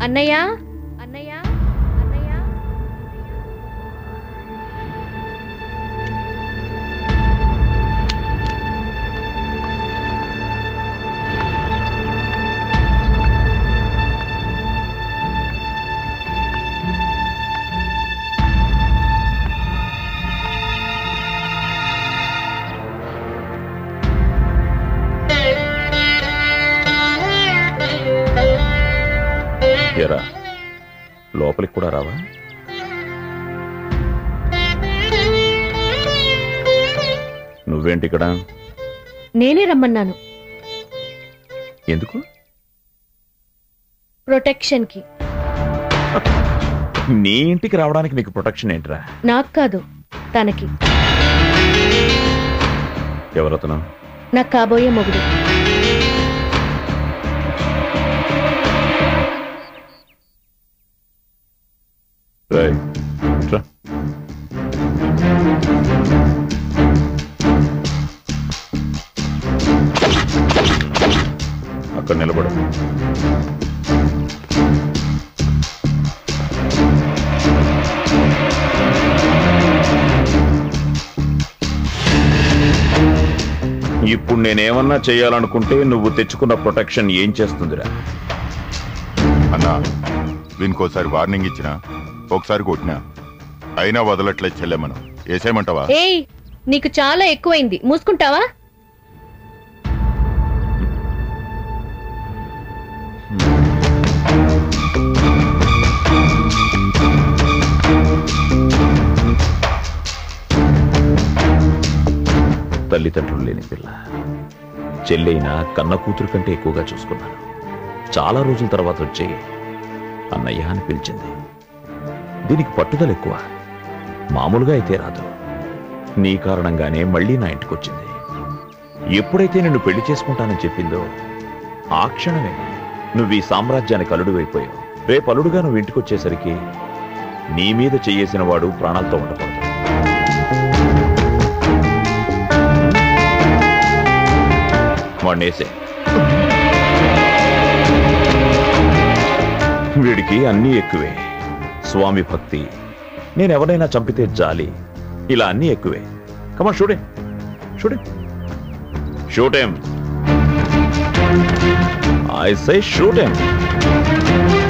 అన్నయ్య అన్నయ్య అన్నయ్య ఎరా లోపలికి కూడా రావా నువ్వేంటి ఇక్కడ నేనే రమ్మన్నాను ఎందుకు ప్రొటెక్షన్ కి నీ ఇంటికి రావడానికి నీకు ప్రొటెక్షన్ ఏంట్రా నాకు కాదు తనకి ఎవరతను నాకు కాబోయే మొగుడు రేయ్, రా. అక్కడ నిలబడు ఇప్పుడు నేనేమన్నా చేయాలనుకుంటే నువ్వు తెచ్చుకున్న ప్రొటెక్షన్ ఏం చేస్తుందిరా అన్నా వీనికోసారి వార్నింగ్ ఇచ్చిన ఒకసారి కొట్టినా అయినా వదలట్లేదు చెల్లెమ్మను వేసేయమంటావా ఏయ్ నీకు చాలా ఎక్కువైంది మూసుకుంటావా తల్లిదండ్రులు లేని పిల్ల చెల్లైనా కన్న కూతురు కంటే ఎక్కువగా చూసుకున్నాను చాలా రోజుల తర్వాత వచ్చి అన్నయ్య అని పిలిచింది దీనికి పట్టుదల ఎక్కువ మామూలుగా అయితే రాదు నీ కారణంగానే మళ్ళీ నా ఇంటికి వచ్చింది ఎప్పుడైతే నిన్ను పెళ్లి చేసుకుంటానని చెప్పిందో ఆ క్షణమే నువ్వు ఈ సామ్రాజ్యానికి అల్లుడు అయిపోయావు రేపు అల్లుడుగా నువ్వు ఇంటికి వచ్చేసరికి నీ మీద చేయేసిన వాడు ప్రాణాలతో ఉండకూడదు వాడినేసే వీడికి అన్నీ ఎక్కువే స్వామి భక్తి నేను ఎవరైనా చంపితే జాలి ఇలా అన్నీ ఎక్కువే కమా షూడే షూడే షూటేం ఐ సై షూటేం